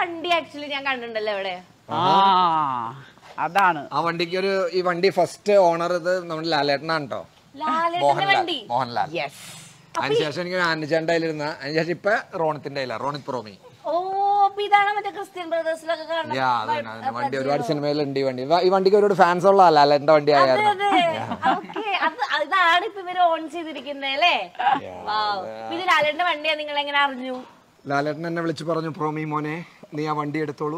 വണ്ടി ആക്ച്വലി ഞാൻ കണ്ടിട്ടുണ്ടല്ലോ ഇവിടെ ആ അതാണ് ആ വണ്ടിക്ക് ഒരു ഈ വണ്ടി ഫസ്റ്റ് ഓണർ ഇത് നമ്മുടെ ലാലേട്ടനാണ് കേട്ടോ ലാലേട്ടന്റെ മോഹൻലാൽ വണ്ടി മോഹൻലാൽ യെസ് അതിനുശേഷം എനിക്ക് ആനച്ചാൻ്റെ കയ്യിലിരുന്ന അതിനുശേഷം ഇപ്പൊ റോണിത്തിന്റെ കയ്യിലാണ് റോണിത് പ്രോമി ഓ അപ്പൊ ഇതാണ് മറ്റേ ക്രിസ്ത്യൻ ബ്രദേഴ്സിലൊക്കെ കാണുന്നത് യാ അതന്നെ അതന്നെ. വണ്ടി ഒരുപാട് സിനിമയിലുണ്ട് ഈ വണ്ടി ഈ വണ്ടിക്ക് ഒരുപാട് ഫാൻസ് ഉള്ള ലാലേട്ടന്റെ വണ്ടി ആയിരുന്നു അതെ ഓക്കെ അത് ഇതാണ് ഇപ്പൊ ഇവര് ഓൺ ചെയ്തിരിക്കുന്നത് അല്ലേ Wow. അപ്പൊ ഇത് ലാലേട്ടന്റെ വണ്ടിയാ നിങ്ങൾ എങ്ങനെ അറിഞ്ഞു ലാലേട്ടൻ എന്നെ വിളിച്ചു പറഞ്ഞു പ്രോമി മോനെ നീ ആ വണ്ടി എടുത്തോളൂ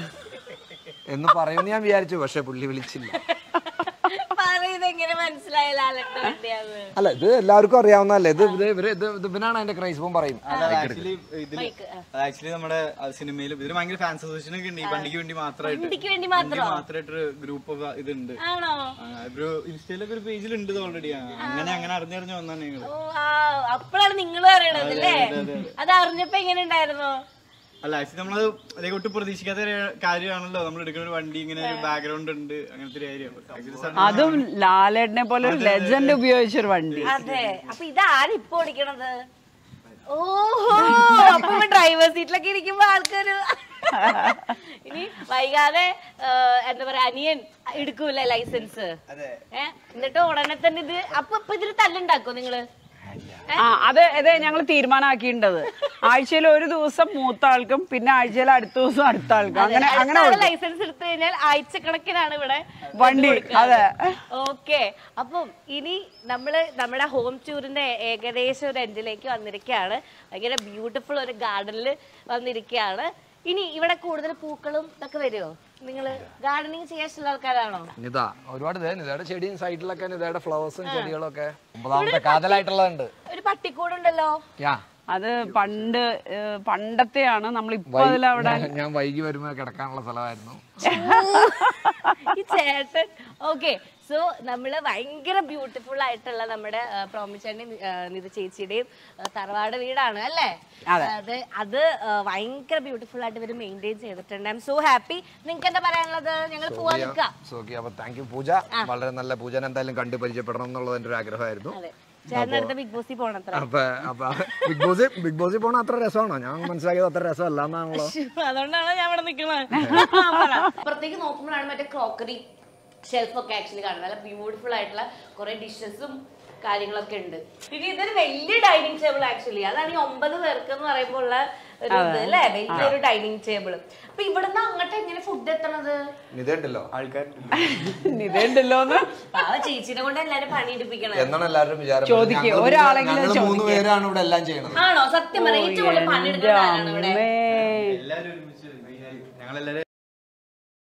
എന്ന് പറയുമെന്ന് ഞാൻ വിചാരിച്ചു പക്ഷെ പുള്ളി വിളിച്ചില്ല പറയുന്നത് എങ്ങനെ മനസ്സിലായ ലാലേട്ടന്റെ വണ്ടിയാന്ന് അല്ല ഇത് എല്ലാവർക്കും അറിയാവുന്നതല്ലേ ഇത് ഇത് ഇവര് ഇത് ഇത് ഇവനാണ് അതിന്റെ ക്രൈസ് ഇപ്പം പറയും ആക്ച്വലി ഇതില് ആക്ച്വലി നമ്മുടെ സിനിമയിൽ ഇതിന് ഭയങ്കര ഫാൻസ് അസോസിയേഷൻ ഒക്കെ ഉണ്ട് ഈ വണ്ടിക്ക് വേണ്ടി മാത്രമായിട്ട് വണ്ടിക്ക് വേണ്ടി വണ്ടിക്ക് മാത്രം മാത്രമായിട്ടൊരു ഗ്രൂപ്പ് ഇതുണ്ട് ആണോ ആ, ഒരു ഇൻസ്റ്റയിലൊക്കെ ഒരു പേജിലുണ്ട് ഓൾറെഡി അങ്ങനെ അങ്ങനെ അറിഞ്ഞറിഞ്ഞ് വന്നാണ് ഞങ്ങൾ ഓ ആ അപ്പോഴാണ് നിങ്ങൾ പറയണത് അല്ലേ അത് അറിഞ്ഞപ്പോ എങ്ങനെ ഉണ്ടായിരുന്നു അല്ല ആക്ച്വലി നമ്മളത് അതേ ഒട്ടും പ്രതീക്ഷിക്കാത്ത ഒരു കാര്യമാണല്ലോ നമ്മൾ എടുക്കുന്ന ഒരു വണ്ടി ഇങ്ങനെ ഒരു ബാക്ക്ഗ്രൗണ്ട് ഉണ്ട് അങ്ങനത്തെ ഒരു കാര്യം ആക്ച്വലി അതും ലാലേട്ടനെ പോലെ ഒരു ലെജൻഡ് ഉപയോഗിച്ചൊരു വണ്ടി അതെ അപ്പൊ ഇതാര് ഇപ്പൊ ഓടിക്കണത് ഓഹോ അപ്പൊ ഡ്രൈവർ സീറ്റിലൊക്കെ ഇരിക്കുമ്പോ ആൾക്കൊരു ഇനി വൈകാതെ ആ, എന്താ പറയാ അനിയൻ എടുക്കൂലേ ലൈസൻസ് ഏ എന്നിട്ട് ഉടനെ തന്നെ ഇത് അപ്പൊ ഇപ്പൊ ഇതിൽ തല്ലുണ്ടാക്കോ നിങ്ങള് ആ അത് അതെ ഞങ്ങൾ തീരുമാനമാക്കിയിട്ടത് ആഴ്ചയിൽ ഒരു ദിവസം മൂത്ത ആൾക്കും പിന്നെ ആഴ്ചയിൽ അടുത്ത ദിവസം അടുത്ത ആൾക്കും അങ്ങനെ അങ്ങനെ കൊടുക്കും. ലൈസൻസ് എടുത്തു കഴിഞ്ഞാൽ ആഴ്ചക്കണക്കിനാണ് ഇവിടെ വണ്ടി അതെ ഓക്കെ അപ്പം ഇനി നമ്മള് നമ്മുടെ ഹോം ടൂറിന്റെ ഏകദേശം ഒരു എൻഡിലേക്ക് വന്നിരിക്കുകയാണ് ഭയങ്കര ബ്യൂട്ടിഫുൾ ഒരു ഗാർഡനിൽ വന്നിരിക്കുകയാണ് ഇനി ഇവിടെ കൂടുതൽ പൂക്കളും ഇതൊക്കെ വരുമോ നിങ്ങള് ഗാർഡനിങ് ചെയ്യാൻ ഇഷ്ടമുള്ള ആൾക്കാരാണോ നിത ഒരുപാട് ഇതേ നിതയുടെ ചെടിയും സൈഡിലൊക്കെ നിതയുടെ ഫ്ലവേഴ്സും ചെടികളും ഒക്കെ ഒമ്പതാമത്തെ കാതലായിട്ടുള്ളതുണ്ട് ഒരു പട്ടിക്കൂടുണ്ടല്ലോ യാ അത് പണ്ട് ഏഹ്, പണ്ടത്തെയാണ് നമ്മൾ ഇപ്പൊ അതിലവിടെ ഞാൻ- ഞാൻ വൈകി വരുമ്പോ കിടക്കാനുള്ള സ്ഥലമായിരുന്നു ഈ ചേട്ടൻ ഓക്കെ സോ നമ്മള് ഭയങ്കര ബ്യൂട്ടിഫുൾ ആയിട്ടുള്ള നമ്മുടെ പ്രോമിച്ചേന്റെയും നിത ചേച്ചിയുടെയും ആ, തറവാട് വീടാണ് അല്ലേ അത് അത് ആ, ഭയങ്കര ബ്യൂട്ടിഫുൾ ആയിട്ട് ഇവര് മെയിൻറ്റെയിൻ ചെയ്തിട്ടുണ്ട് ഐ എം സോ ഹാപ്പി നിങ്ങൾക്ക് എന്താ പറയാനുള്ളത് ഞങ്ങൾ പോവാൻ നിൽക്കാം ഓക്കെ അപ്പൊ താങ്ക് യു പൂജ വളരെ നല്ല പൂജനെ എന്തായാലും കണ്ടു പരിചയപ്പെടണം എന്നുള്ളത് എന്റെ ഒരു ആഗ്രഹമായിരുന്നു അതെ ചേട്ടനടുത്ത് ബിഗ് ബോസിൽ പോണത്ര അപ്പൊ അപ്പൊ ബിഗ് ബോസ് ബിഗ് ബോസിൽ പോണ അത്ര രസമാണോ ഞാൻ മനസ്സിലാക്കിയത് അത്ര രസമല്ല എന്നാണല്ലോ അതുകൊണ്ടാണ് ഞാൻ ഇവിടെ നിൽക്കുന്നത് അപ്പുറത്തേക്ക് നോക്കുമ്പോഴാണ് മറ്റേ ക്രോക്കറി ഷെൽഫൊക്കെ ആക്ച്വലി കാണുന്നത് നല്ല ബ്യൂട്ടിഫുൾ ആയിട്ടുള്ള കുറെ ഡിഷസും കാര്യങ്ങളൊക്കെ ഉണ്ട് പിന്നെ ഇതൊരു വലിയ ഡൈനിങ് ടേബിൾ ആക്ച്വലി അതാണ് ഈ ഒമ്പത് പേർക്ക് എന്ന് പറയുമ്പോൾ ഉള്ള ഒരു ഇത് അല്ലേ വലിയൊരു ഡൈനിങ് ടേബിൾ അപ്പൊ ഇവിടുന്ന് അങ്ങോട്ട് എങ്ങനെ ഫുഡ് എത്തണത് ഇതുണ്ടല്ലോ ആൾക്കാർ ഇതേണ്ടല്ലോന്ന് പാവ ചേച്ചിനെ കൊണ്ട് എല്ലാരും പണിയെടുപ്പിക്കണം എന്നാണ് എല്ലാവരും വിചാരം ചോദിക്ക്, ഞങ്ങള് ഒരാളെങ്കിലും ഞങ്ങള് മൂന്ന് പേരാണ് ഇവിടെ എല്ലാം ചെയ്യണത് ആണോ സത്യം പറയാം ഏറ്റവും കൂടുതൽ പണിയെടുക്കുന്ന ആരാണ് ഇവിടെ അമ്മേ എല്ലാവരും ഒരുമിച്ച് ഞങ്ങളെല്ലാവരും